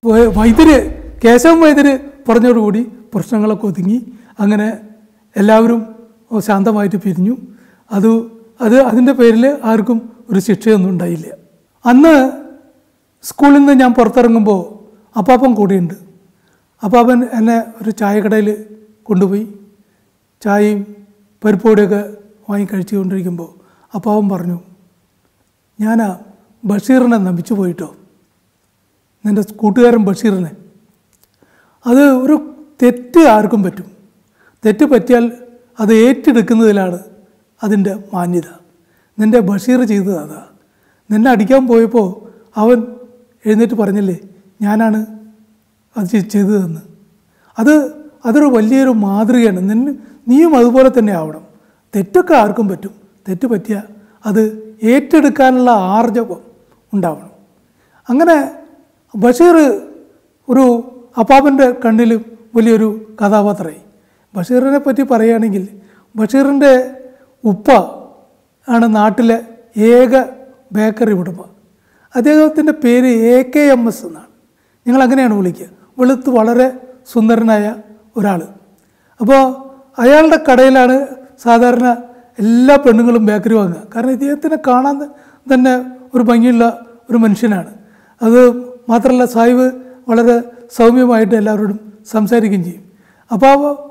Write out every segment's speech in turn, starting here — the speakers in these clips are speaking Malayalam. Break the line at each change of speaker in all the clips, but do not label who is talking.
വൈ- വൈദ്യര് കേശവൻ വൈദ്യര് പറഞ്ഞതോടുകൂടി പ്രശ്നങ്ങളൊക്കെ ഒതുങ്ങി അങ്ങനെ എല്ലാവരും ശാന്തമായിട്ട് പിരിഞ്ഞു അത് അത് അതിൻ്റെ പേരിൽ ആർക്കും ഒരു ശിക്ഷയൊന്നും ഉണ്ടായില്ല അന്ന് സ്കൂളിൽ നിന്ന് ഞാൻ പുറത്തിറങ്ങുമ്പോൾ അപ്പാപ്പൻ കൂടെയുണ്ട് അപ്പാപ്പൻ എന്നെ ഒരു ചായക്കടയിൽ കൊണ്ടുപോയി ചായയും പരിപ്പോടിയൊക്കെ വാങ്ങി കഴിച്ചുകൊണ്ടിരിക്കുമ്പോൾ അപ്പാവൻ പറഞ്ഞു ഞാനാ ബഷീറിനെ നമിച്ചു പോയിട്ടോ നിൻ്റെ കൂട്ടുകാരൻ ബഷീറിനെ അത് ഒരു തെറ്റ് ആർക്കും പറ്റും തെറ്റ് പറ്റിയാൽ അത് ഏറ്റെടുക്കുന്നതിലാണ് അതിൻ്റെ മാന്യത നിൻ്റെ ബഷീർ ചെയ്തത് അതാ നിന്നെ അടിക്കാൻ പോയപ്പോൾ അവൻ എഴുന്നേറ്റ് പറഞ്ഞില്ലേ ഞാനാണ് അത് ചെ- ചെയ്തതെന്ന് അത് അതൊരു വലിയൊരു മാതൃകയാണ് നിന്നെ നീയും അതുപോലെ തന്നെ ആവണം തെറ്റൊക്കെ ആർക്കും പറ്റും തെറ്റ് പറ്റിയാൽ അത് ഏറ്റെടുക്കാനുള്ള ആർജവം ഉണ്ടാവണം അങ്ങനെ ബഷീർ ഒരു അപ്പാപ്പൻ്റെ കണ്ണിൽ വലിയൊരു കഥാപാത്രമായി ബഷീറിനെ പറ്റി പറയുകയാണെങ്കിൽ ബഷീറിൻ്റെ ഉപ്പ ആണ് നാട്ടിലെ ഏക ബേക്കറി ഉടമ അദ്ദേഹത്തിൻ്റെ പേര് എ കെ എം എസ് എന്നാണ് ഞങ്ങൾ അങ്ങനെയാണ് വിളിക്കുക വെളുത്ത് വളരെ സുന്ദരനായ ഒരാൾ അപ്പോൾ അയാളുടെ കടയിലാണ് സാധാരണ എല്ലാ പെണ്ണുങ്ങളും ബേക്കറി വാങ്ങുക കാരണം ഇദ്ദേഹത്തിനെ കാണാൻ തന്നെ ഒരു ഭംഗിയുള്ള ഒരു മനുഷ്യനാണ് അത് മാത്രമല്ല സാഹിബ് വളരെ സൗമ്യമായിട്ട് എല്ലാവരോടും സംസാരിക്കുകയും ചെയ്യും അപ്പോൾ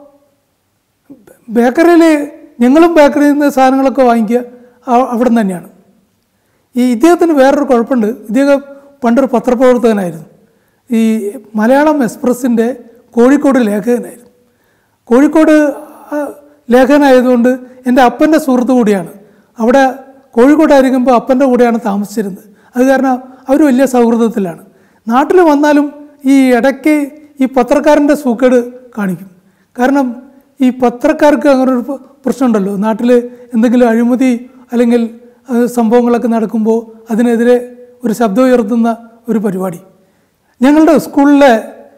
ബേക്കറിയിൽ ഞങ്ങളും ബേക്കറിയിൽ നിന്ന് സാധനങ്ങളൊക്കെ വാങ്ങിക്കുക അ- അവിടെ നിന്ന് തന്നെയാണ് ഈ ഇദ്ദേഹത്തിന് വേറൊരു കുഴപ്പമുണ്ട് ഇദ്ദേഹം പണ്ടൊരു പത്രപ്രവർത്തകനായിരുന്നു ഈ മലയാളം എക്സ്പ്രസിൻ്റെ കോഴിക്കോട് ലേഖകനായിരുന്നു കോഴിക്കോട് ആ, ലേഖകനായതുകൊണ്ട് എൻ്റെ അപ്പൻ്റെ സുഹൃത്ത് കൂടിയാണ് അവിടെ കോഴിക്കോടായിരിക്കുമ്പോൾ അപ്പൻ്റെ കൂടെയാണ് താമസിച്ചിരുന്നത് അത് കാരണം അവർ വലിയ സൗഹൃദത്തിലാണ് നാട്ടിൽ വന്നാലും ഈ ഇടയ്ക്ക് ഈ പത്രക്കാരൻ്റെ സൂക്കേട് കാണിക്കും കാരണം ഈ പത്രക്കാർക്ക് അങ്ങനെ ഒരു പ്ര- പ്രശ്നമുണ്ടല്ലോ നാട്ടിൽ എന്തെങ്കിലും അഴിമതി അല്ലെങ്കിൽ ആ, സംഭവങ്ങളൊക്കെ നടക്കുമ്പോൾ അതിനെതിരെ ഒരു ശബ്ദം ഉയർത്തുന്ന ഒരു പരിപാടി ഞങ്ങളുടെ സ്കൂളിലെ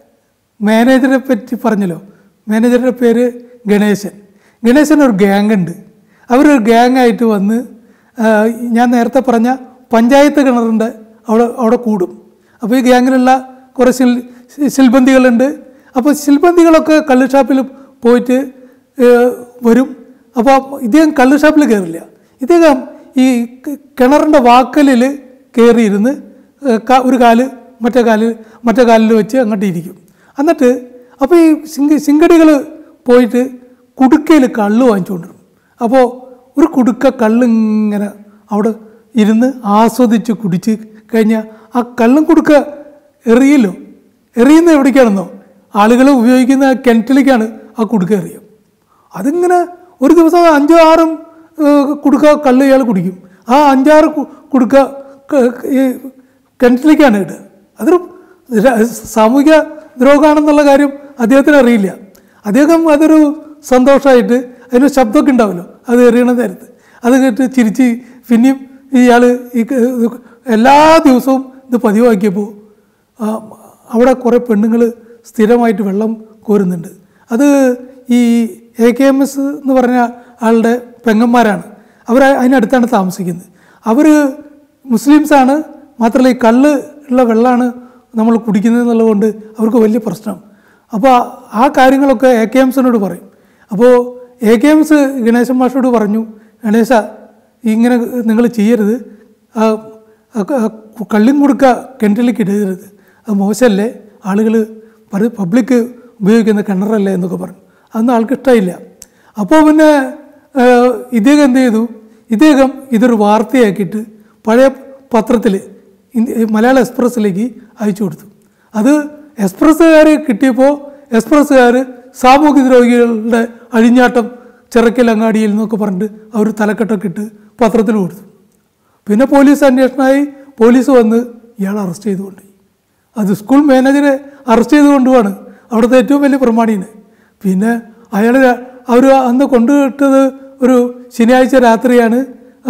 മാനേജറെ പറ്റി പറഞ്ഞല്ലോ മാനേജറുടെ പേര് ഗണേശൻ ഗണേശൻ ഒരു ഗ്യാങ് ഉണ്ട് അവരൊരു ഗ്യാങ് ആയിട്ട് വന്ന് ആ, ഞാൻ നേരത്തെ പറഞ്ഞ പഞ്ചായത്ത് കിണറുണ്ട് അവിടെ അവിടെ കൂടും അപ്പോൾ ഈ ഗ്യാങ്ങിലുള്ള കുറേ ശിൽ ശിൽബന്ധികളുണ്ട് അപ്പോൾ ശിൽബന്ധികളൊക്കെ കള്ള് ഷാപ്പിൽ പോയിട്ട് ഏ, വരും അപ്പോൾ ഇദ്ദേഹം കള്ള് ഷാപ്പിൽ കയറില്ല ഇദ്ദേഹം ഈ ക- കിണറിൻ്റെ വാക്കലിൽ കയറിയിരുന്ന് ഏ, ക- ഒരു കാല് മറ്റേ കാലിൽ മറ്റേ കാലിൽ വെച്ച് അങ്ങോട്ട് ഇരിക്കും എന്നിട്ട് അപ്പോൾ ഈ സിംഗ സിംഗടികൾ പോയിട്ട് കുടുക്കയിൽ കള്ള് വാങ്ങിച്ചുകൊണ്ടിരും അപ്പോൾ ഒരു കുടുക്ക കള്ള് ഇങ്ങനെ അവിടെ ഇരുന്ന് ആസ്വദിച്ച് കുടിച്ച് കഴിഞ്ഞാൽ ആ കള്ളും കുടുക്ക എറിയല്ലോ എറിയുന്ന എവിടേക്കാണെന്നോ ആളുകൾ ഉപയോഗിക്കുന്ന കിണറ്റിലേക്കാണ് ആ കുടുക്ക എറിയുക അതിങ്ങനെ ഒരു ദിവസം അഞ്ചോ ആറും ഏഹ്, കുടുക്ക കള്ള് ഇയാൾ കുടിക്കും ആ അഞ്ചാറ് കു- കുടുക്ക ക- ഈ കിണറ്റിലേക്കാണ് ഇടുക അതൊരു ര- സാമൂഹിക ദ്രോഹമാണെന്നുള്ള കാര്യം അദ്ദേഹത്തിന് അറിയില്ല അദ്ദേഹം അതൊരു സന്തോഷമായിട്ട് അതിന് ശബ്ദമൊക്കെ ഉണ്ടാവുമല്ലോ അത് എറിയണ നേരത്ത് അത് കേട്ട് ചിരിച്ച് പിന്നെയും ഇയാൾ ഈ ക- ഇത് എല്ലാ ദിവസവും ഇത് പതിവാക്കിയപ്പോൾ ആ, അവിടെ കുറേ പെണ്ണുങ്ങൾ സ്ഥിരമായിട്ട് വെള്ളം കോരുന്നുണ്ട് അത് ഈ എ കെ എം എസ് എന്ന് പറഞ്ഞ ആളുടെ പെങ്ങന്മാരാണ് അവർ അതിനടുത്താണ് താമസിക്കുന്നത് അവർ മുസ്ലിംസാണ് മാത്രമല്ല ഈ കള്ള് ഉള്ള വെള്ളമാണ് നമ്മൾ കുടിക്കുന്നത് എന്നുള്ളതുകൊണ്ട് അവർക്ക് വലിയ പ്രശ്നം അപ്പോൾ ആ കാര്യങ്ങളൊക്കെ എ കെ എംസിനോട് പറയും അപ്പോൾ എ കെ എംസ് ഗണേശൻ മാഷോട് പറഞ്ഞു ഗണേശ ഇങ്ങനെ നിങ്ങൾ ചെയ്യരുത് ആ, ആ, ആ, കള്ളിയും കൊടുക്ക കിണറ്റിലേക്ക് ഇടരുത് അത് മോശമല്ലേ ആളുകൾ പല പബ്ലിക് ഉപയോഗിക്കുന്ന കിണറല്ലേ എന്നൊക്കെ പറഞ്ഞു അതൊന്നും ആൾക്ക് ഇഷ്ടമായില്ല അപ്പോൾ പിന്നെ ആ, ഇദ്ദേഹം എന്ത് ചെയ്തു ഇദ്ദേഹം ഇതൊരു വാർത്തയാക്കിയിട്ട് പഴയ പത്രത്തിൽ മലയാള എക്സ്പ്രസ്സിലേക്ക് അയച്ചു കൊടുത്തു അത് എക്സ്പ്രസ്സുകാർ കിട്ടിയപ്പോൾ എക്സ്പ്രസ്സുകാർ സാമൂഹ്യ ദ്രോഹികളുടെ അഴിഞ്ഞാട്ടം ചിറക്കൽ അങ്ങാടിയിൽ എന്നൊക്കെ പറഞ്ഞിട്ട് അവർ തലക്കെട്ടൊക്കെ ഇട്ട് പത്രത്തിൽ കൊടുത്തു പിന്നെ പോലീസ് അന്വേഷണമായി പോലീസ് വന്ന് ഇയാൾ അറസ്റ്റ് ചെയ്തുകൊണ്ടുപോയി അത് സ്കൂൾ മാനേജറെ അറസ്റ്റ് ചെയ്ത് കൊണ്ടുപോവാണ് അവിടുത്തെ ഏറ്റവും വലിയ പ്രമാണീനെ പിന്നെ അയാൾ അവർ അന്ന് കൊണ്ടുവിട്ടത് ഒരു ശനിയാഴ്ച രാത്രിയാണ് ആ,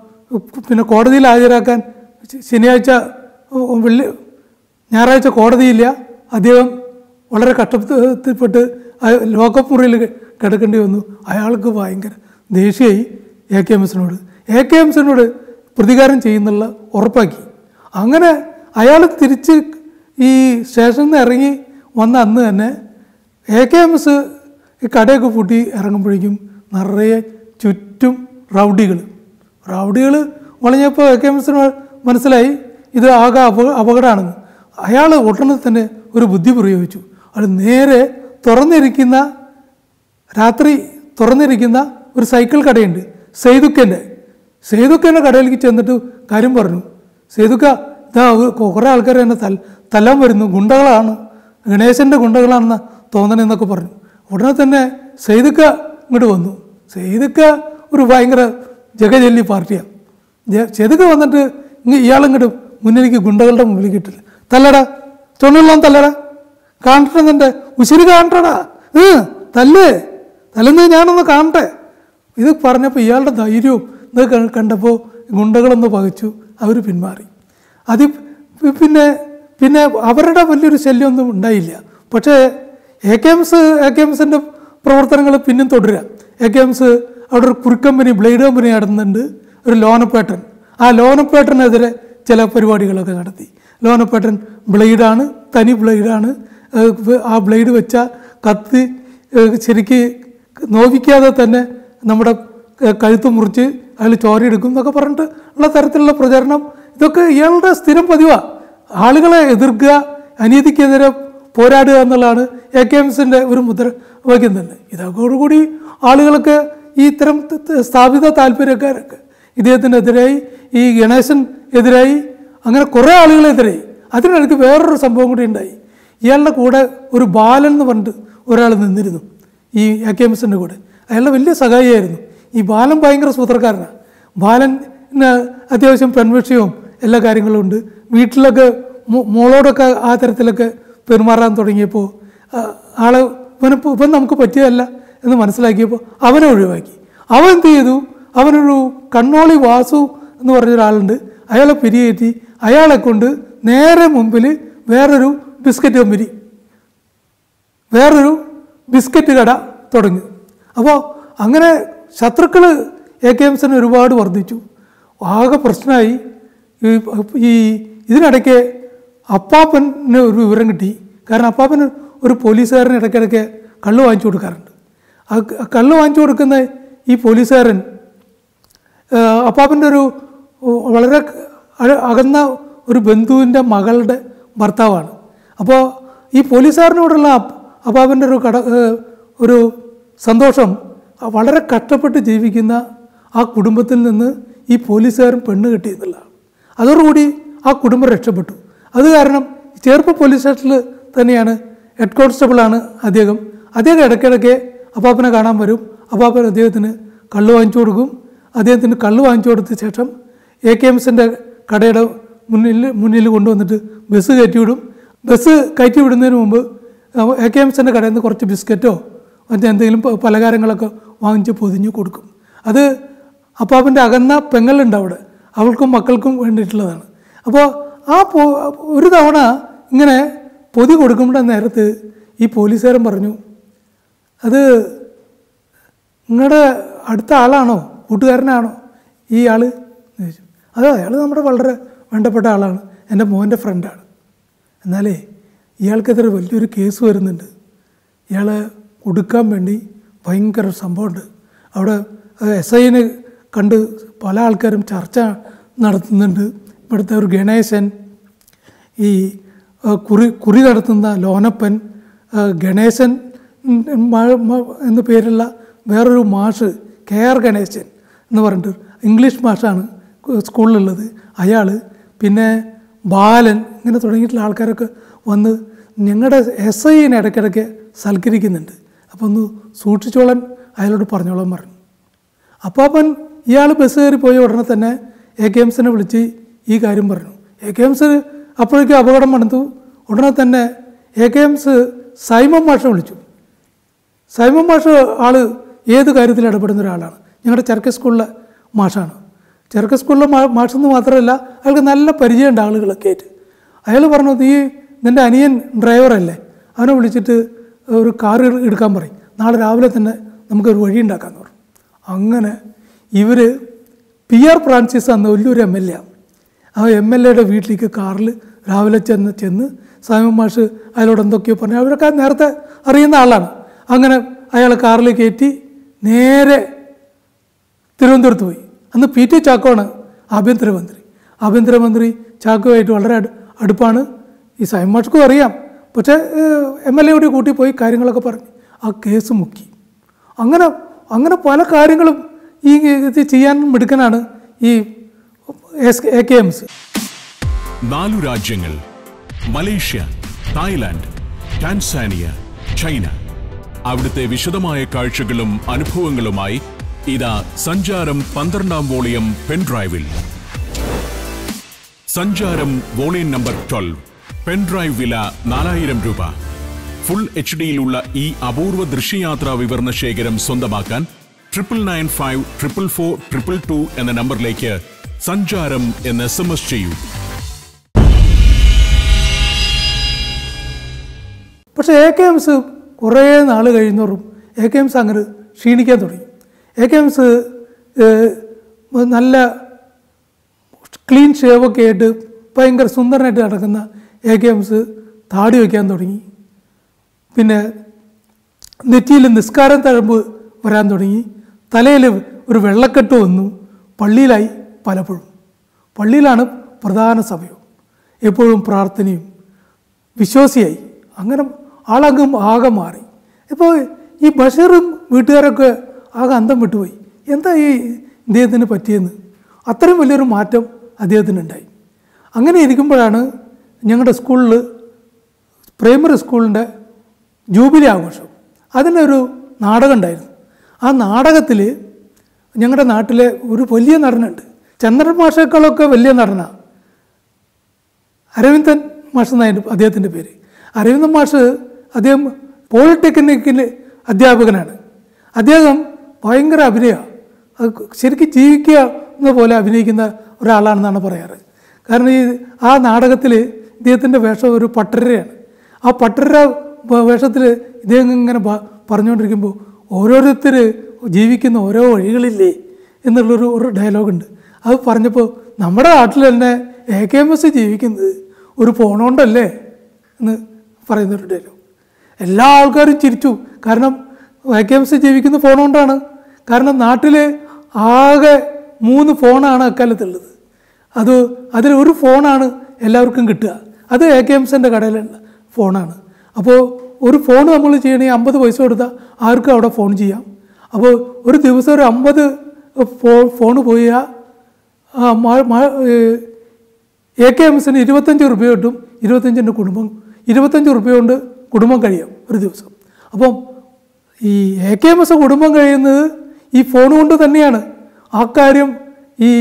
പിന്നെ കോടതിയിൽ ഹാജരാക്കാൻ ശ- ശനിയാഴ്ച ഉം, വെള്ളി ഞായറാഴ്ച കോടതിയില്ല അദ്ദേഹം വളരെ കഷ്ടപ്പെട്ട് അയ- ലോക്കപ്പ് മുറിയിൽ കി- കിടക്കേണ്ടി വന്നു അയാൾക്ക് ഭയങ്കര ദേഷ്യമായി എ കെ എം എസിനോട് എ കെ എം എസിനോട് പ്രതികാരം ചെയ്യുന്നുള്ള ഉറപ്പാക്കി അങ്ങനെ അയാൾ തിരിച്ച് ഈ സ്റ്റേഷനിൽ നിന്ന് ഇറങ്ങി വന്ന അന്ന് തന്നെ എ കെ എം എസ് ഈ കടയൊക്കെ പൂട്ടി ഇറങ്ങുമ്പോഴേക്കും നിറയെ ചുറ്റും റൗഡികൾ റൗഡികൾ വളഞ്ഞപ്പോൾ എ കെ എം എസിന് മനസ്സിലായി ഇത് ആകെ അപ അപകടമാണെന്ന് അയാൾ ഉടനെ തന്നെ ഒരു ബുദ്ധി പ്രയോഗിച്ചു അത് നേരെ തുറന്നിരിക്കുന്ന രാത്രി തുറന്നിരിക്കുന്ന ഒരു സൈക്കിൾ കടയുണ്ട് സെയ്തുക്കൻ്റെ സെയ്തുക്കൻ്റെ കടയിലേക്ക് ചെന്നിട്ട് കാര്യം പറഞ്ഞു സെയ്തുക്ക ഇതാ കുറേ ആൾക്കാർ എന്നെ തൽ തല്ലാൻ വരുന്നു ഗുണ്ടകളാണ് ഗണേശൻ്റെ ഗുണ്ടകളാണെന്ന് തോന്നണെന്നൊക്കെ പറഞ്ഞു ഉടനെ തന്നെ സെയ്തുക്ക ഇങ്ങോട്ട് വന്നു സെയ്തുക്ക ഒരു ഭയങ്കര ജഗജല്ലി പാർട്ടിയാണ് ചെതുക്ക വന്നിട്ട് ഇങ്ങ് ഇയാളിങ്ങോട്ട് മുന്നിലേക്ക് ഗുണ്ടകളുടെ മുമ്പിൽ കിട്ടില്ല തല്ലടാ ചുണ്ണുള്ളാൻ തല്ലടാ കാണട്ടെ നിന്റെ ഉശിരി കാണട്ടടാ ഏ തല്ല് തല്ലുന്നത് ഞാനൊന്ന് കാണട്ടെ ഇത് പറഞ്ഞപ്പോൾ ഇയാളുടെ ധൈര്യവും ഇത് ക- കണ്ടപ്പോൾ ഗുണ്ടകളൊന്ന് പകച്ചു അവർ പിന്മാറി അത് പി- പിന്നെ പിന്നെ അവരുടെ വലിയൊരു ശല്യമൊന്നും ഉണ്ടായില്ല പക്ഷേ A K M S A K എംസിൻ്റെ പ്രവർത്തനങ്ങൾ പിന്നും തുടരുക എ കെ എംസ് അവിടെ ഒരു കുറിക്കമ്പനി ബ്ലേഡ് കമ്പനി നടന്നുണ്ട് ഒരു ലോനപ്പേട്ടൻ ആ ലോനപ്പേട്ടനെതിരെ ചില പരിപാടികളൊക്കെ നടത്തി ലോനപ്പേട്ടൻ ബ്ലേഡാണ് തനി ബ്ലേഡാണ് ഏഹ് ആ ബ്ലേഡ് വെച്ച കത്തി ഏഹ് ശരിക്ക് നോവിക്കാതെ തന്നെ നമ്മുടെ ഏഹ് കഴുത്ത് മുറിച്ച് അതിൽ ചോരയെടുക്കും എന്നൊക്കെ പറഞ്ഞിട്ട് ഉള്ള തരത്തിലുള്ള പ്രചരണം ഇതൊക്കെ ഇയാളുടെ സ്ഥിരം പതിവാണ് ആളുകളെ എതിർക്കുക അനീതിക്കെതിരെ പോരാടുക എന്നുള്ളതാണ് എ കെ എംസിൻ്റെ ഒരു മുദ്രാവാക്യം തന്നെ ഇതോടുകൂടി ആളുകൾക്ക് ഈ ഇത്തരം ത- ത- സ്ഥാപിത താല്പര്യക്കാരൊക്കെ ഇദ്ദേഹത്തിനെതിരായി ഈ ഗണേശൻ എതിരായി അങ്ങനെ കുറേ ആളുകളെതിരായി അതിനിടയ്ക്ക് വേറൊരു സംഭവം കൂടി ഉണ്ടായി ഇയാളുടെ കൂടെ ഒരു ബാലൻ എന്ന് പറഞ്ഞിട്ട് ഒരാൾ നിന്നിരുന്നു ഈ എ കെ എംസിൻ്റെ കൂടെ അയാളുടെ വലിയ സഹായിയായിരുന്നു ഈ ബാലൻ ഭയങ്കര സൂത്രക്കാരനാണ് ബാലന് അത്യാവശ്യം പെൺവിഷയവും എല്ലാ കാര്യങ്ങളും ഉണ്ട് വീട്ടിലൊക്കെ മോ- മോളോടൊക്കെ ആ തരത്തിലൊക്കെ പെരുമാറാൻ തുടങ്ങിയപ്പോൾ ആ, ആള് ഇവന് ഇപ്പം ഇവൻ നമുക്ക് പറ്റിയതല്ല എന്ന് മനസ്സിലാക്കിയപ്പോൾ അവനെ ഒഴിവാക്കി അവൻ എന്ത് ചെയ്തു അവനൊരു കണ്ണോളി വാസു എന്ന് പറഞ്ഞൊരാളുണ്ട് അയാളെ പിരിയേറ്റി അയാളെ കൊണ്ട് നേരെ മുമ്പിൽ വേറൊരു ബിസ്ക്കറ്റ് കമ്പനി വേറൊരു ബിസ്ക്കറ്റ് കട തുടങ്ങി അപ്പോൾ അങ്ങനെ ശത്രുക്കൾ എ കെ എംസിന് ഒരുപാട് വർദ്ധിച്ചു ആകെ പ്രശ്നമായി ഈ ഈ ഇതിനിടയ്ക്ക് അപ്പാപ്പന് ഒരു വിവരം കിട്ടി കാരണം അപ്പാപ്പന് ഒരു പോലീസുകാരന് ഇടയ്ക്കിടയ്ക്ക് കള്ള് വാങ്ങിച്ചു കൊടുക്കാറുണ്ട് ആ ക- കള്ള് വാങ്ങിച്ചു കൊടുക്കുന്ന ഈ പോലീസുകാരൻ ഏഹ് അപ്പാപ്പൻ്റെ ഒരു ഉ- വളരെ അക- അകന്ന ഒരു ബന്ധുവിൻ്റെ മകളുടെ ഭർത്താവാണ് അപ്പോൾ ഈ പോലീസുകാരനോടുള്ള അപ്പ- അപ്പാപ്പൻ്റെ ഒരു കട ഏഹ് ഒരു സന്തോഷം വളരെ കഷ്ടപ്പെട്ട് ജീവിക്കുന്ന ആ കുടുംബത്തിൽ നിന്ന് ഈ പോലീസുകാരൻ പെണ്ണ് കിട്ടിയെന്നുള്ളതാണ് അതോടുകൂടി ആ കുടുംബം രക്ഷപ്പെട്ടു അത് കാരണം ചേർപ്പ് പോലീസ് സ്റ്റേഷനിൽ തന്നെയാണ് ഹെഡ് കോൺസ്റ്റബിളാണ് അദ്ദേഹം അദ്ദേഹം ഇടയ്ക്കിടയ്ക്ക് അപ്പാപ്പനെ കാണാൻ വരും അപ്പാപ്പൻ അദ്ദേഹത്തിന് കള്ള് വാങ്ങിച്ചു കൊടുക്കും അദ്ദേഹത്തിന് കള്ള് വാങ്ങിച്ചു കൊടുത്ത ശേഷം എ കെ എംസിൻ്റെ കടയുടെ മുന്നിൽ മുന്നിൽ കൊണ്ടുവന്നിട്ട് ബസ് കയറ്റി വിടും ബസ് കയറ്റി വിടുന്നതിന് മുമ്പ് എ കെ എംസിൻ്റെ കടയിൽ നിന്ന് കുറച്ച് ബിസ്ക്കറ്റോ മറ്റേ എന്തെങ്കിലും പ- പലഹാരങ്ങളൊക്കെ വാങ്ങിച്ച് പൊതിഞ്ഞ് കൊടുക്കും അത് അപ്പാപ്പൻ്റെ അകന്ന പെങ്ങളുണ്ട് അവിടെ അവൾക്കും മക്കൾക്കും വേണ്ടിയിട്ടുള്ളതാണ് അപ്പോൾ ആ പോ ഒരു തവണ ഇങ്ങനെ പൊതി കൊടുക്കുമ്പോൾ നേരത്ത് ഈ പോലീസുകാരൻ പറഞ്ഞു അത് നിങ്ങളുടെ അടുത്ത ആളാണോ കൂട്ടുകാരനാണോ ഈ ആൾ എന്ന് ചോദിച്ചു അത് അയാൾ നമ്മുടെ വളരെ വേണ്ടപ്പെട്ട ആളാണ് എൻ്റെ മോൻ്റെ ഫ്രണ്ടാണ് എന്നാലേ ഇയാൾക്കെതിരെ വലിയൊരു കേസ് വരുന്നുണ്ട് ഇയാളെ കൊടുക്കാൻ വേണ്ടി ഭയങ്കര സംഭവമുണ്ട് അവിടെ എസ് ഐനെ കണ്ട് പല ആൾക്കാരും ചർച്ച നടത്തുന്നുണ്ട് ഇവിടുത്തെ ഒരു ഗണേശൻ ഈ ആ, കുറി കുറി നടത്തുന്ന ലോനപ്പൻ ആ, ഗണേശൻ ഉം, മ- മ- എന്നു പേരുള്ള വേറൊരു മാഷ് കെ ആർ ഗണേശൻ എന്ന് പറഞ്ഞിട്ട് ഇംഗ്ലീഷ് മാഷാണ് കു- സ്കൂളിലുള്ളത് അയാൾ പിന്നെ ബാലൻ ഇങ്ങനെ തുടങ്ങിയിട്ടുള്ള ആൾക്കാരൊക്കെ വന്ന് ഞങ്ങളുടെ എസ് ഐനെ ഇടയ്ക്കിടയ്ക്ക് സൽക്കരിക്കുന്നുണ്ട് അപ്പോൾ ഒന്ന് സൂക്ഷിച്ചോളാൻ അയാളോട് പറഞ്ഞോളാൻ പറഞ്ഞു അപ്പാപ്പൻ ഇയാൾ ബസ് കയറി പോയ ഉടനെ തന്നെ എ കെ എംസിനെ വിളിച്ച് ഈ കാര്യം പറഞ്ഞു എ കെ എംസ് അപ്പോഴേക്കും അപകടം മണത്തു ഉടനെ തന്നെ എ കെ എംസ് സൈമൺ മാഷെ വിളിച്ചു സൈമൺ മാഷ് ആള് ഏത് കാര്യത്തിൽ ഇടപെടുന്ന ഒരാളാണ് ഞങ്ങളുടെ ചെറുക്ക സ്കൂളിലെ മാഷാണ് ചെറുക്ക സ്കൂളിലെ മാ മാഷെന്ന് മാത്രമല്ല അയാൾക്ക് നല്ല പരിചയമുണ്ട് ആളുകളൊക്കെ ആയിട്ട് അയാൾ പറഞ്ഞു നീ നിൻ്റെ അനിയൻ ഡ്രൈവറല്ലേ അവനെ വിളിച്ചിട്ട് ഒരു കാർ എടുക്കാൻ പറയും നാളെ രാവിലെ തന്നെ നമുക്കൊരു വഴി ഉണ്ടാക്കാമെന്ന് പറഞ്ഞു അങ്ങനെ ഇവർ പി ആർ ഫ്രാൻസിസ് എന്ന വലിയൊരു എം എൽ എ ആ എം എൽ എയുടെ വീട്ടിലേക്ക് കാറിൽ രാവിലെ ചെന്ന് ചെന്ന് സാമി മാഷ് അയാളോട് എന്തൊക്കെയോ പറഞ്ഞു അവരൊക്കെ നേരത്തെ അറിയുന്ന ആളാണ് അങ്ങനെ അയാളെ കാറിൽ കയറ്റി നേരെ തിരുവനന്തപുരത്ത് പോയി അന്ന് പി ടി ചാക്കോയാണ് ആഭ്യന്തരമന്ത്രി ആഭ്യന്തരമന്ത്രി ചാക്കോയായിട്ട് വളരെ അടു അടുപ്പാണ് ഈ സൈമാഷ്ക്കും അറിയാം പക്ഷേ എം എൽ എയോട് കൂട്ടി പോയി കാര്യങ്ങളൊക്കെ പറഞ്ഞ് ആ കേസ് മുക്കി അങ്ങനെ അങ്ങനെ പല കാര്യങ്ങളും ഈ ഇത് ചെയ്യാൻ മിടുക്കനാണ് ഈ എസ് എ കെ എംസ്
നാലു രാജ്യങ്ങൾ മലേഷ്യ തായ്ലാന്റ് ടാൻസാനിയ ചൈന അവിടുത്തെ വിശദമായ കാഴ്ചകളും അനുഭവങ്ങളുമായി ഇതാ സഞ്ചാരം പന്ത്രണ്ടാം വോളിയം പെൻഡ്രൈവിൽ സഞ്ചാരം വോളിയം നമ്പർ ട്വൽവ് പെൻഡ്രൈവ് വില നാലായിരം രൂപ ഫുൾ എച്ച് ഡിയിലുള്ള ഈ അപൂർവ ദൃശ്യയാത്രാ വിവരണ ശേഖരം സ്വന്തമാക്കാൻ triple nine five triple four triple two എന്ന നമ്പറിലേക്ക് സഞ്ചാരം എന്ന് എസ് എം എസ് ചെയ്യൂ
പക്ഷേ എ കെ എംസ് കുറേ നാൾ കഴിയുന്നവരും എ കെ എംസ് അങ്ങനെ ക്ഷീണിക്കാൻ തുടങ്ങി എ കെ എംസ് നല്ല ക്ലീൻ ഷേവൊക്കെ ആയിട്ട് ഭയങ്കര സുന്ദരനായിട്ട് നടക്കുന്ന എ കെ എംസ് താടി വയ്ക്കാൻ തുടങ്ങി പിന്നെ നെറ്റിയിൽ നിസ്കാരം തഴമ്പ് വരാൻ തുടങ്ങി തലയിൽ ഒരു വെള്ളക്കെട്ട് വന്നു പള്ളിയിലായി പലപ്പോഴും പള്ളിയിലാണ് പ്രധാന സമയം എപ്പോഴും പ്രാർത്ഥനയും വിശ്വാസിയായി അങ്ങനെ ആളങ്ങും ആകെ മാറി ഇപ്പോൾ ഈ ബഷീറും വീട്ടുകാരൊക്കെ ആകെ അന്തം വിട്ടുപോയി എന്താ ഈ ഇദ്ദേഹത്തിന് പറ്റിയെന്ന് അത്രയും വലിയൊരു മാറ്റം അദ്ദേഹത്തിനുണ്ടായി അങ്ങനെ ഇരിക്കുമ്പോഴാണ് ഞങ്ങളുടെ സ്കൂളിൽ പ്രൈമറി സ്കൂളിൻ്റെ ജൂബിലി ആഘോഷം അതിനൊരു നാടകം ഉണ്ടായിരുന്നു ആ നാടകത്തിൽ ഞങ്ങളുടെ നാട്ടിലെ ഒരു വലിയ നടനുണ്ട് ചന്ദ്രൻ മാഷേക്കാളൊക്കെ വലിയ നടനാണ് അരവിന്ദൻ മാഷ് എന്നായിരുന്നു അദ്ദേഹത്തിൻ്റെ പേര് അരവിന്ദൻ മാഷ് അദ്ദേഹം പോളിടെക്നിക്കിൽ അധ്യാപകനാണ് അദ്ദേഹം ഭയങ്കര അഭിനയമാണ് അത് ശരിക്കും ജീവിക്കുക എന്ന പോലെ അഭിനയിക്കുന്ന ഒരാളാണെന്നാണ് പറയാറ് കാരണം ഈ ആ നാടകത്തിൽ ഇദ്ദേഹത്തിൻ്റെ വേഷം ഒരു പട്ടരയാണ് ആ പട്ടര വേഷത്തിൽ ഇദ്ദേഹം ഇങ്ങനെ പ- പറഞ്ഞുകൊണ്ടിരിക്കുമ്പോൾ ഓരോരുത്തർ ജീവിക്കുന്ന ഓരോ വഴികളില്ലേ എന്നുള്ളൊരു ഒരു ഡയലോഗുണ്ട് അത് പറഞ്ഞപ്പോൾ നമ്മുടെ നാട്ടിൽ തന്നെ എ കെ എം എസ് ജീവിക്കുന്നത് ഒരു ഫോണുകൊണ്ടല്ലേ എന്ന് പറയുന്നൊരു ഡയലോഗ് എല്ലാ ആൾക്കാരും ചിരിച്ചു കാരണം എ കെ എം എസ് ജീവിക്കുന്ന ഫോൺ കൊണ്ടാണ് കാരണം നാട്ടിൽ ആകെ മൂന്ന് ഫോണാണ് അക്കാലത്തുള്ളത് അത് അതിൽ ഒരു ഫോണാണ് എല്ലാവർക്കും കിട്ടുക അത് എ കെ എംസിൻ്റെ കടയിലുള്ള ഫോണാണ് അപ്പോൾ ഒരു ഫോൺ നമ്മൾ ചെയ്യണമെങ്കിൽ അമ്പത് പൈസ കൊടുത്താൽ ആർക്കും അവിടെ ഫോൺ ചെയ്യാം അപ്പോൾ ഒരു ദിവസം ഒരു അമ്പത് ഫോ ഫോൺ പോയാൽ ആ മ- മ- ഏഹ് എ കെ എംസിന് ഇരുപത്തഞ്ച് റുപ്യ കിട്ടും ഇരുപത്തഞ്ചിൻ്റെ കുടുംബം ഇരുപത്തഞ്ച് റുപ്യ കൊണ്ട് കുടുംബം കഴിയാം ഒരു ദിവസം അപ്പം ഈ എ കെ എം എസ് കുടുംബം കഴിയുന്നത് ഈ ഫോൺ കൊണ്ട് തന്നെയാണ് ആ കാര്യം ഈ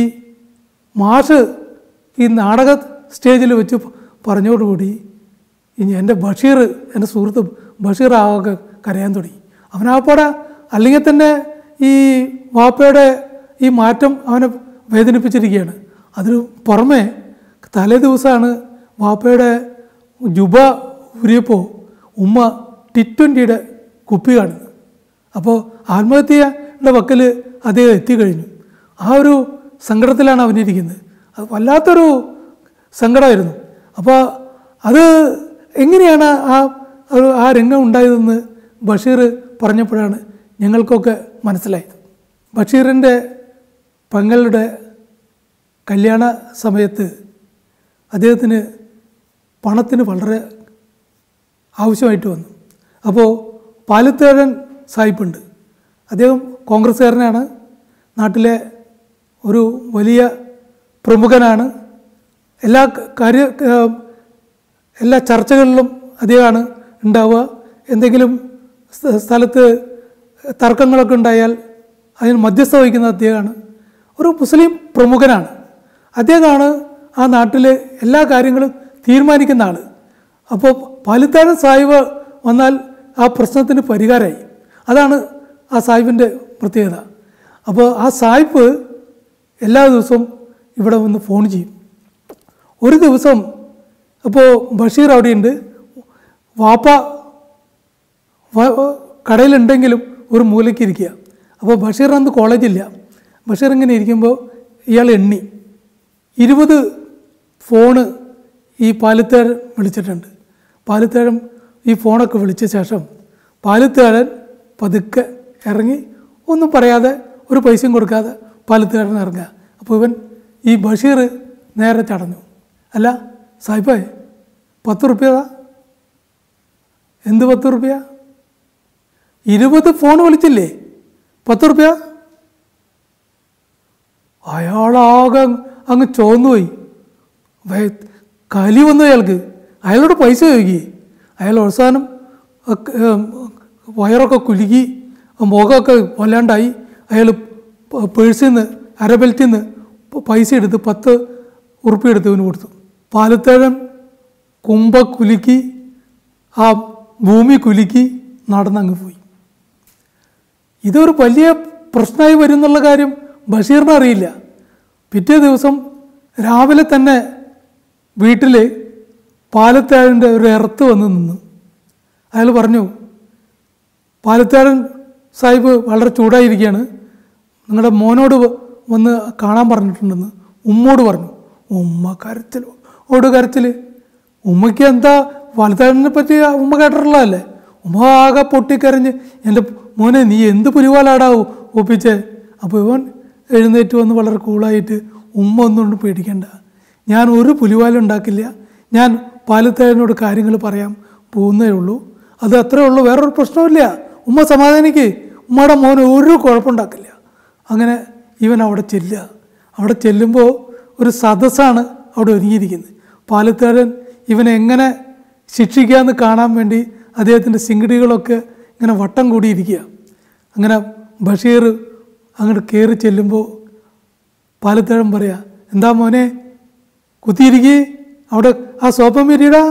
മാഷ് ഈ നാടക സ്റ്റേജിൽ വെച്ച് പറഞ്ഞോടുകൂടി ഇനി എൻ്റെ ബഷീർ എൻ്റെ സുഹൃത്ത് ബഷീർ ആകെ കരയാൻ തുടങ്ങി അവനാപ്പാടെ അല്ലെങ്കിൽ തന്നെ ഈ വാപ്പയുടെ ഈ മാറ്റം അവനെ വേദനിപ്പിച്ചിരിക്കുകയാണ് അതിന് പുറമെ തലേ ദിവസമാണ് വാപ്പയുടെ ജുബ ഊരിയപ്പോൾ ഉമ്മ ടി ട്വൻ്റിയുടെ കുപ്പി കാണുന്നത് അപ്പോൾ ആത്മഹത്യയുടെ വക്കൽ അദ്ദേഹം എത്തിക്കഴിഞ്ഞു ആ ഒരു സങ്കടത്തിലാണ് അവനിരിക്കുന്നത് അത് വല്ലാത്തൊരു സങ്കടമായിരുന്നു അപ്പോൾ അത് എങ്ങനെയാണ് ആ ഒരു- ആ രംഗം ഉണ്ടായതെന്ന് ബഷീർ പറഞ്ഞപ്പോഴാണ് ഞങ്ങൾക്കൊക്കെ മനസ്സിലായത് ബഷീറിൻ്റെ പെങ്ങളുടെ കല്യാണ സമയത്ത് അദ്ദേഹത്തിന് പണത്തിന് വളരെ ആവശ്യമായിട്ട് വന്നു അപ്പോൾ പാലത്തേഴൻ സാഹിബുണ്ട് അദ്ദേഹം കോൺഗ്രസ്സുകാരനാണ് നാട്ടിലെ ഒരു വലിയ പ്രമുഖനാണ് എല്ലാ കാര്യ ഏഹ് എല്ലാ ചർച്ചകളിലും അദ്ദേഹമാണ് ഉണ്ടാവുക എന്തെങ്കിലും സ്ഥ- സ്ഥലത്ത് തർക്കങ്ങളൊക്കെ ഉണ്ടായാൽ അതിന് മധ്യസ്ഥ വഹിക്കുന്ന അദ്ദേഹമാണ് ഒരു മുസ്ലിം പ്രമുഖനാണ് അദ്ദേഹമാണ് ആ നാട്ടിലെ എല്ലാ കാര്യങ്ങളും തീരുമാനിക്കുന്ന ആൾ അപ്പോൾ പാലിത്താനം സാഹിബ് വന്നാൽ ആ പ്രശ്നത്തിന് പരിഹാരമായി അതാണ് ആ സാഹിബിൻ്റെ പ്രത്യേകത അപ്പോൾ ആ സാഹിബ് എല്ലാ ദിവസവും ഇവിടെ വന്ന് ഫോൺ ചെയ്യും ഒരു ദിവസം അപ്പോൾ ബഷീർ അവിടെയുണ്ട് വാപ്പ വ- കടയിലുണ്ടെങ്കിലും ഒരു മൂലയ്ക്ക് ഇരിക്കുക അപ്പോൾ ബഷീർ അന്ന് കോളേജില്ല ബഷീർ ഇങ്ങനെ ഇരിക്കുമ്പോൾ ഇയാൾ എണ്ണി ഇരുപത് ഫോണ് ഈ പാലിത്തേഴൻ വിളിച്ചിട്ടുണ്ട് പാലിത്തേഴൻ ഈ ഫോണൊക്കെ വിളിച്ച ശേഷം പാലിത്തേഴൻ പതുക്കെ ഇറങ്ങി ഒന്നും പറയാതെ ഒരു പൈസയും കൊടുക്കാതെ പാലിത്തേഴൻ ഇറങ്ങുക അപ്പോൾ ഇവൻ ഈ ബഷീർ നേരെ ചടഞ്ഞു അല്ല സാഹിബേ പത്ത് റുപ്യ എന്ത് പത്ത് റുപ്യ ഇരുപത് ഫോൺ വിളിച്ചില്ലേ പത്ത് റുപ്യ അയാളാകെ അങ്ങ് ചോന്നുപോയി വേ- കലി വന്നു അയാൾക്ക് അയാളോട് പൈസ ചോദിക്കി അയാൾ അവസാനം ഒക്കെ, ഏം, വയറൊക്കെ കുലുക്കി മുഖമൊക്കെ വല്ലാണ്ടായി അയാൾ പേഴ്സിൽ നിന്ന് അരബെൽറ്റിൽ നിന്ന് പ- പൈസ എടുത്ത് പത്ത് ഉറുപ്പ്യ എടുത്ത് ഇവന് കൊടുത്തു പാലത്തേഴൻ കുമ്പ കുലുക്കി ആ ഭൂമി കുലുക്കി നടന്നങ്ങ് പോയി ഇതൊരു വലിയ പ്രശ്നമായി വരും എന്നുള്ള കാര്യം ബഷീറിന് അറിയില്ല പിറ്റേ ദിവസം രാവിലെ തന്നെ വീട്ടിൽ പാലത്തേഴൻ്റെ ഒരു ഇറത്ത് വന്ന് നിന്നു അയാൾ പറഞ്ഞു പാലത്തേഴൻ സാഹിബ് വളരെ ചൂടായിരിക്കുകയാണ് നിങ്ങളുടെ മോനോട് വ- വന്ന് കാണാൻ പറഞ്ഞിട്ടുണ്ടെന്ന് ഉമ്മോട് പറഞ്ഞു ഉമ്മ കരച്ചിൽ ഓട് കരച്ചിൽ ഉമ്മയ്ക്ക് എന്താ പാലത്തേഴനെ പറ്റി ഉമ്മ കേട്ടിട്ടുള്ളതല്ലേ ഉമ്മ ആകെ പൊട്ടിക്കരഞ്ഞ് എൻ്റെ മോനെ നീ എന്ത് പുലിവാലാടാ ഒപ്പിച്ചേ അപ്പോൾ ഇവൻ എഴുന്നേറ്റ് വന്ന് വളരെ കൂളായിട്ട് ഉമ്മ ഒന്നുകൊണ്ട് പേടിക്കണ്ട ഞാൻ ഒരു പുലിവാലും ഉണ്ടാക്കില്ല ഞാൻ പാലത്തേഴനോട് കാര്യങ്ങൾ പറയാൻ പോകുന്നേ ഉള്ളൂ അത് അത്രേ ഉള്ളൂ വേറൊരു പ്രശ്നമില്ല ഉമ്മ സമാധാനിക്ക് ഉമ്മയുടെ മോൻ ഒരു കുഴപ്പമുണ്ടാക്കില്ല അങ്ങനെ ഇവൻ അവിടെ ചെല്ലുക അവിടെ ചെല്ലുമ്പോൾ ഒരു സദസ്സാണ് അവിടെ ഒരുങ്ങിയിരിക്കുന്നത് പാലത്തേഴൻ ഇവനെ എങ്ങനെ ശിക്ഷിക്കാമെന്ന് കാണാൻ വേണ്ടി അദ്ദേഹത്തിൻ്റെ സിംഗടികളൊക്കെ ഇങ്ങനെ വട്ടം കൂടിയിരിക്കുക അങ്ങനെ ബഷീർ അങ്ങോട്ട് കയറി ചെല്ലുമ്പോൾ പാലത്തേഴൻ പറയാ എന്താ മോനെ കുത്തിയിരിക്കേ അവിടെ ആ സോപ്പം വിരിയടാ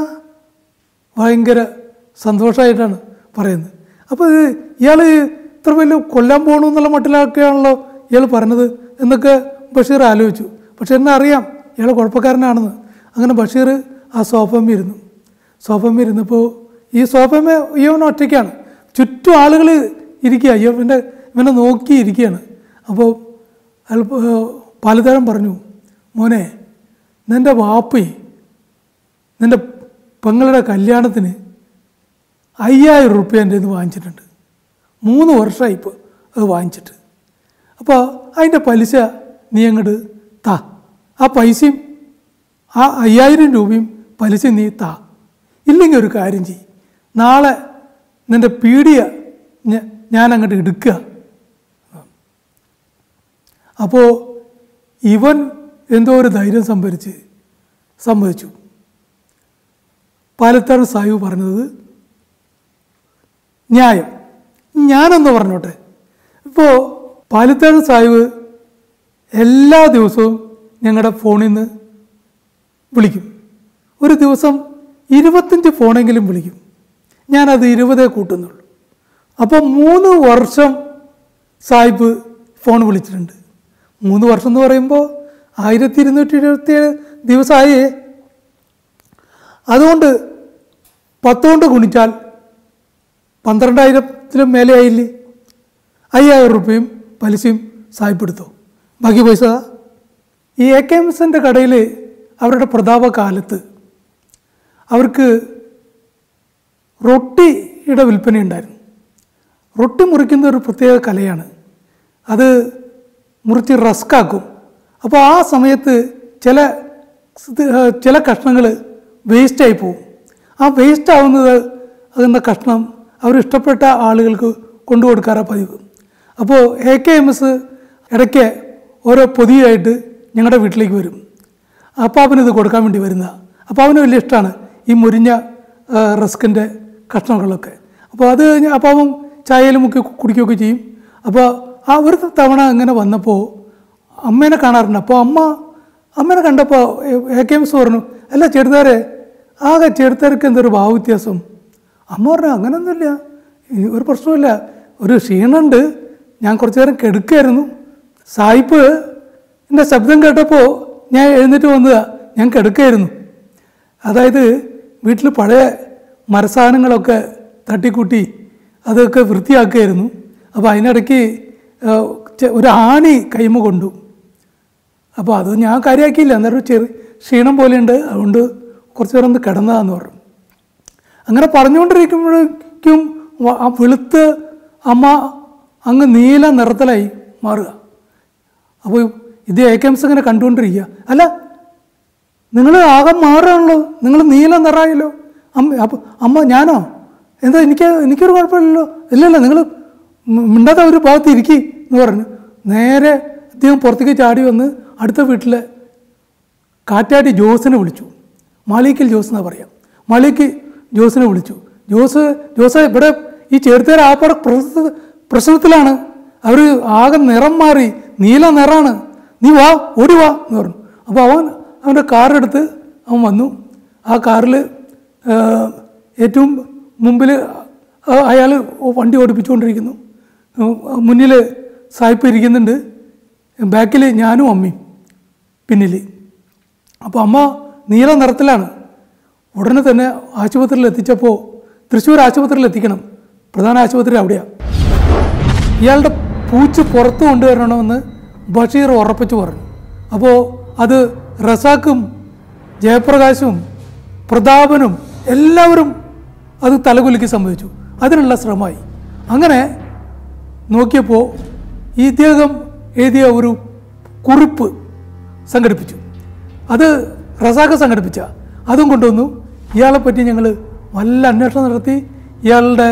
ഭയങ്കര സന്തോഷമായിട്ടാണ് പറയുന്നത് അപ്പോൾ ഇത് ഇയാൾ ഇത്ര വലിയ കൊല്ലാൻ പോകണു എന്നുള്ള മട്ടിലൊക്കെയാണല്ലോ ഇയാൾ പറഞ്ഞത് എന്നൊക്കെ ബഷീർ ആലോചിച്ചു പക്ഷെ എന്നെ അറിയാം ഇയാൾ കുഴപ്പക്കാരനാണെന്ന് അങ്ങനെ ബഷീർ ആ സോഫമ്മ ഇരുന്നു സോഫമ്മ ഇരുന്നപ്പോൾ ഈ സോഫമ്മ ഇവൻ ഒറ്റയ്ക്കാണ് ചുറ്റും ആളുകൾ ഇരിക്കുക ഇവൻ്റെ ഇവനെ നോക്കി ഇരിക്കുകയാണ് അപ്പോൾ അയാൾ പാലത്താഴം പറഞ്ഞു മോനെ നിൻ്റെ വാപ്പി നിൻ്റെ പെങ്ങളുടെ കല്യാണത്തിന് അയ്യായിരം റുപ്യ എൻ്റെ നിന്ന് വാങ്ങിച്ചിട്ടുണ്ട് മൂന്ന് വർഷമായി ഇപ്പോൾ അത് വാങ്ങിച്ചിട്ട് അപ്പോൾ അതിൻ്റെ പലിശ നീ അങ്ങോട്ട് താ ആ പൈസയും ആ അയ്യായിരം രൂപയും പലിശ നീ താ ഇല്ലെങ്കിൽ ഒരു കാര്യം ചെയ്യും നാളെ നിൻ്റെ പീഡിയ ഞ- ഞാൻ അങ്ങോട്ട് എടുക്കുക അപ്പോൾ ഇവൻ എന്തോ ഒരു ധൈര്യം സംഭരിച്ച് സമ്മതിച്ചു പാലത്താട് സാഹിബ് പറഞ്ഞത് ന്യായം ഞാനൊന്ന് പറഞ്ഞോട്ടെ ഇപ്പോൾ പാലത്താട് സാഹിബ് എല്ലാ ദിവസവും ഞങ്ങളുടെ ഫോണിൽ നിന്ന് വിളിക്കും ഒരു ദിവസം ഇരുപത്തഞ്ച് ഫോണെങ്കിലും വിളിക്കും ഞാനത് ഇരുപതേ കൂട്ടുന്നുള്ളൂ അപ്പോൾ മൂന്ന് വർഷം സാഹിബ് ഫോൺ വിളിച്ചിട്ടുണ്ട് മൂന്ന് വർഷം എന്ന് പറയുമ്പോൾ ആയിരത്തി ഇരുന്നൂറ്റി എഴുപത്തിയേഴ് ദിവസമായേ അതുകൊണ്ട് പത്തുകൊണ്ട് ഗുണിച്ചാൽ പന്ത്രണ്ടായിരത്തിലും മേലെ ആയില്ലേ അയ്യായിരം റുപ്യയും പലിശയും സായിപ്പെടുത്തു ബാക്കി പൈസ ദാ. ഈ എ കെ എം എസിൻ്റെ കടയിൽ അവരുടെ പ്രതാപകാലത്ത് അവർക്ക് റൊട്ടിയുടെ വിൽപ്പന ഉണ്ടായിരുന്നു റൊട്ടി മുറിക്കുന്ന ഒരു പ്രത്യേക കലയാണ് അത് മുറിച്ച് റസ്കാക്കും അപ്പോൾ ആ സമയത്ത് ചില ഇത്, ആ, ചില കഷ്ണങ്ങൾ വേസ്റ്റായി പോകും ആ വേസ്റ്റ് ആവുന്നത് എന്ന കഷ്ണം അവരിഷ്ടപ്പെട്ട ആളുകൾക്ക് കൊണ്ടു കൊടുക്കാറാ പതിവ് അപ്പോൾ എ കെ എം എസ് ഇടയ്ക്ക് ഓരോ പൊതിയായിട്ട് ഞങ്ങളുടെ വീട്ടിലേക്ക് വരും അപ്പാപ്പന് ഇത് കൊടുക്കാൻ വേണ്ടി വരുന്ന അപ്പാപ്പന് വലിയ ഇഷ്ടമാണ് ഈ മുരിഞ്ഞ ആ, റസ്കിൻ്റെ കഷ്ണങ്ങളൊക്കെ അപ്പോൾ അത് കഴിഞ്ഞ് അപ്പാവും ചായയിൽ മുക്കി കുടിക്കുകയൊക്കെ ചെയ്യും അപ്പോൾ ആ ഒരു തവണ അങ്ങനെ വന്നപ്പോൾ അമ്മേനെ കാണാറുണ്ട് അപ്പോൾ അമ്മ അമ്മേനെ കണ്ടപ്പോൾ എ കെ എംസ് പറഞ്ഞു അല്ല ചെറുതാരെ ആകെ ചെറുതാർക്ക് എന്തൊരു ഭാവ വ്യത്യാസം അമ്മ പറഞ്ഞു അങ്ങനെയൊന്നുമില്ല ഈ ഒരു പ്രശ്നമില്ല ഒരു ക്ഷീണമുണ്ട് ഞാൻ കുറച്ചു നേരം കിടക്കുകയായിരുന്നു സായിപ്പ് എൻ്റെ ശബ്ദം കേട്ടപ്പോൾ ഞാൻ എഴുന്നേറ്റ് വന്നതാ ഞാൻ കിടക്കുകയായിരുന്നു അതായത് വീട്ടിൽ പഴയ മരസാധനങ്ങളൊക്കെ തട്ടിക്കൂട്ടി അതൊക്കെ വൃത്തിയാക്കുകയായിരുന്നു അപ്പോൾ അതിനിടയ്ക്ക് ആ, ചെ- ഒരു ആണി കൈമ കൊണ്ടു അപ്പോൾ അത് ഞാൻ കാര്യമാക്കിയില്ല അന്നേരം ചെറിയ ക്ഷീണം പോലെയുണ്ട് അതുകൊണ്ട് കുറച്ച് നേരം ഒന്ന് കിടന്നതാന്ന് പറഞ്ഞു അങ്ങനെ പറഞ്ഞുകൊണ്ടിരിക്കുമ്പോഴേക്കും വ- ആ വെളുത്ത് അമ്മ അങ്ങ് നീല നിറത്തിലായി മാറുക അപ്പോൾ ഇത് എ കെ എംസ് ഇങ്ങനെ കണ്ടുകൊണ്ടിരിക്കുക അല്ല നിങ്ങൾ ആകെ മാറുകയാണല്ലോ നിങ്ങൾ നീല നിറായല്ലോ അമ്മ അപ്പോൾ അമ്മ ഞാനോ എന്താ എനിക്ക് എനിക്കൊരു കുഴപ്പമില്ലല്ലോ ഇല്ലല്ല നിങ്ങൾ മിണ്ടാത്ത ഒരു ഭാഗത്ത് ഇരിക്കി എന്ന് പറഞ്ഞു നേരെ അദ്ദേഹം പുറത്തേക്ക് ചാടി വന്ന് അടുത്ത വീട്ടിലെ കാറ്റാടി ജോസിനെ വിളിച്ചു മാളിക്കൽ ജോസ് എന്നാ പറയാം മാളിക്ക് ജോസിനെ വിളിച്ചു ജോസ് ജോസ് ഇവിടെ ഈ ചേർത്തേര ആപ്പാടെ പ്രശ്ന പ്രശ്നത്തിലാണ് അവർ ആകെ നിറം മാറി നീല നിറാണ് നീ വാ ഓടി വാ എന്ന് പറഞ്ഞു അപ്പോൾ അവൻ അവൻ്റെ കാറെടുത്ത് അവൻ വന്നു ആ കാറിൽ ഏറ്റവും മുമ്പിൽ അയാൾ വണ്ടി ഓടിപ്പിച്ചുകൊണ്ടിരിക്കുന്നു മുന്നിൽ സായിപ്പ് ഇരിക്കുന്നുണ്ട് ബാക്കിൽ ഞാനും അമ്മയും പിന്നിൽ അപ്പോൾ അമ്മ നീല നിറത്തിലാണ് ഉടനെ തന്നെ ആശുപത്രിയിൽ എത്തിച്ചപ്പോൾ തൃശ്ശൂർ ആശുപത്രിയിൽ എത്തിക്കണം പ്രധാന ആശുപത്രി അവിടെയാണ് ഇയാളുടെ പൂച്ച് പുറത്ത് കൊണ്ടുവരണമെന്ന് ബഷീർ ഉറപ്പിച്ചു പറഞ്ഞു അപ്പോൾ അത് റസാക്കും ജയപ്രകാശും പ്രതാപനും എല്ലാവരും അത് തലകുലിക്ക് സംഭവിച്ചു അതിനുള്ള ശ്രമമായി അങ്ങനെ നോക്കിയപ്പോൾ ഈ ഇദ്ദേഹം എഴുതിയ ഒരു കുറിപ്പ് സംഘടിപ്പിച്ചു അത് റസാഖ് സംഘടിപ്പിച്ച അതും കൊണ്ടുവന്നു ഇയാളെ പറ്റി ഞങ്ങൾ നല്ല അന്വേഷണം നടത്തി ഇയാളുടെ